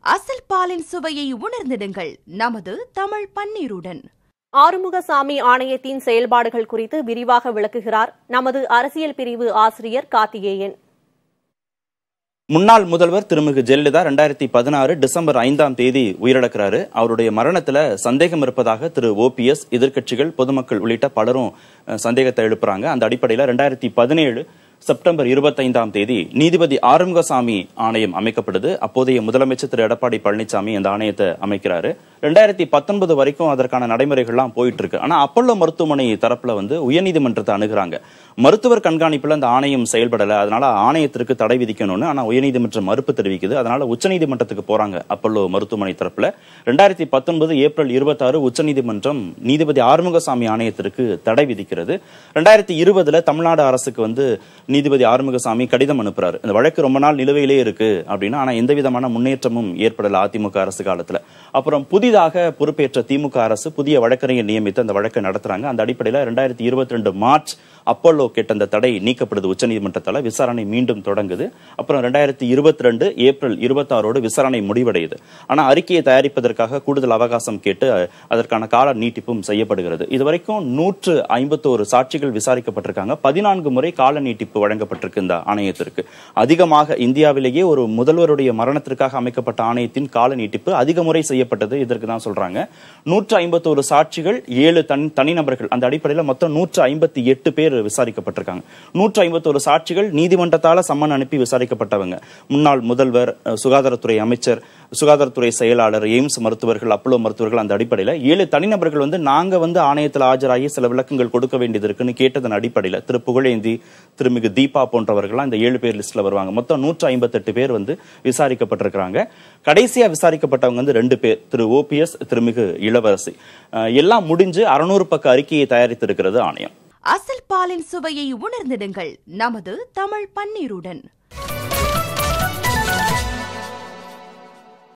அசல் பாலின் சுவையை உணர்ந்திடுங்கள் நமது தமிழ் பன்னீருடன் ஆறுமுகசாமி ஆணையத்தின் செயல்பாடுகள் குறித்து விரிவாக விளக்குகிறார் நமது அரசியல் பிரிவு ஆசிரியர் கார்த்திகேயன் முன்னாள் முதல்வர் திருமிகு ஜெயலலிதா ரெண்டாயிரத்தி பதினாறு டிசம்பர் ஐந்தாம் தேதி உயிரிழக்கிறாரு அவருடைய மரணத்துல சந்தேகம் இருப்பதாக திரு ஓபிஎஸ் எதிர்க்கட்சிகள் பொதுமக்கள் உள்ளிட்ட பலரும் அஹ், சந்தேகத்தை எழுப்புறாங்க அந்த அடிப்படையில் ரெண்டாயிரத்தி பதினேழு செப்டம்பர் இருபத்தைந்தாம் தேதி நீதிபதி ஆறுமுகசாமி ஆணையம் அமைக்கப்படுது அப்போதைய முதலமைச்சர் திரு எடப்பாடி பழனிசாமி அந்த ஆணையத்தை அமைக்கிறாரு ரெண்டாயிரத்தி பத்தொன்பது வரைக்கும் அதற்கான நடைமுறைகள்லாம் போயிட்டு இருக்கு ஆனா அப்பல்லோ மருத்துவமனை தரப்புல வந்து உயர்நீதிமன்றத்தை அணுகுறாங்க மருத்துவர் கண்காணிப்புல அந்த ஆணையம் செயல்படல அதனால ஆணையத்திற்கு தடை விதிக்கணும்னு ஆனா உயர்நீதிமன்றம் மறுப்பு தெரிவிக்குது அதனால உச்சநீதிமன்றத்துக்கு போறாங்க அப்பல்லோ மருத்துவமனை தரப்புல ரெண்டாயிரத்தி பத்தொன்பது ஏப்ரல் இருபத்தாறு உச்சநீதிமன்றம் நீதிபதி ஆறுமுகசாமி ஆணையத்திற்கு தடை விதிக்கிறது ரெண்டாயிரத்தி இருபதுல தமிழ்நாடு அரசுக்கு வந்து நீதிபதி ஆறுமுகசாமி கடிதம் அனுப்புறாரு இந்த வழக்கு ரொம்ப நாள் நிலுவையிலே இருக்கு அப்படின்னா ஆனா எந்த விதமான முன்னேற்றமும் ஏற்படல அதிமுக அரசு காலத்துல அப்புறம் புதிதாக பொறுப்பேற்ற திமுக அரசு புதிய வழக்கறிஞர் நியமித்து அந்த வழக்கை நடத்துறாங்க அந்த அடிப்படையில் ரெண்டாயிரத்தி இருபத்தி ரெண்டு மார்ச் அப்பல்லோ கேட்ட அந்த தடை நீக்கப்படுது உச்சநீதிமன்றத்தால விசாரணை மீண்டும் தொடங்குது அப்புறம் ரெண்டாயிரத்தி இருபத்தி ரெண்டு ஏப்ரல் இருபத்தாறோடு விசாரணை முடிவடையுது ஆனா அறிக்கையை தயாரிப்பதற்காக கூடுதல் அவகாசம் கேட்டு அஹ், அதற்கான கால நீட்டிப்பும் செய்யப்படுகிறது இதுவரைக்கும் நூற்று ஐம்பத்தோரு சாட்சிகள் விசாரிக்கப்பட்டிருக்காங்க பதினான்கு முறை கால நீட்டிப்பு வழங்கப்பட்டிருக்கு இந்த ஆணையத்திற்கு அதிகமாக இந்தியாவிலேயே ஒரு முதல்வருடைய மரணத்திற்காக அமைக்கப்பட்ட ஆணையத்தின் கால நீட்டிப்பு அதிக முறை செய்யப்பட்டது இதற்கு தான் சொல்றாங்க நூற்று ஐம்பத்தோரு சாட்சிகள் ஏழு தனி தனிநபர்கள் அந்த அடிப்படையில் மொத்தம் நூற்று ஐம்பத்தி எட்டு பேர் விசாரிக்கப்பட்டிருக்காங்க நூற்று ஐம்பத்தோரு சாட்சிகள் நீதிமன்றத்தால சம்மன் அனுப்பி விசாரிக்கப்பட்டவங்க முன்னாள் முதல்வர் அஹ், சுகாதாரத்துறை அமைச்சர் சுகாதாரத்துறை செயலாளர் எய்ம்ஸ் மருத்துவர்கள் அப்போலோ மருத்துவர்கள் அந்த அடிப்படையில் ஏழு தனிநபர்கள் வந்து நாங்க வந்து ஆணையத்தில் ஆஜராகி சில விளக்கங்கள் கொடுக்க வேண்டியது இருக்குன்னு கேட்டதன் அடிப்படையில் திரு புகழேந்தி திருமிகு தீபா போன்றவர்கள்லாம் இந்த ஏழு பேர் லிஸ்ட்ல வருவாங்க மொத்தம் நூற்று ஐம்பத்தெட்டு பேர் வந்து விசாரிக்கப்பட்டிருக்கிறாங்க கடைசியா விசாரிக்கப்பட்டவங்க வந்து ரெண்டு பேர் திரு ஓபிஎஸ் திருமிகு இளவரசி அஹ், எல்லாம் முடிஞ்சு அறுநூறு பக்க அறிக்கையை தயாரித்திருக்கிறது ஆணையம் அசல் பாலின் சுவையை உணர்ந்திடுங்கள் நமது தமிழ் பன்னீருடன்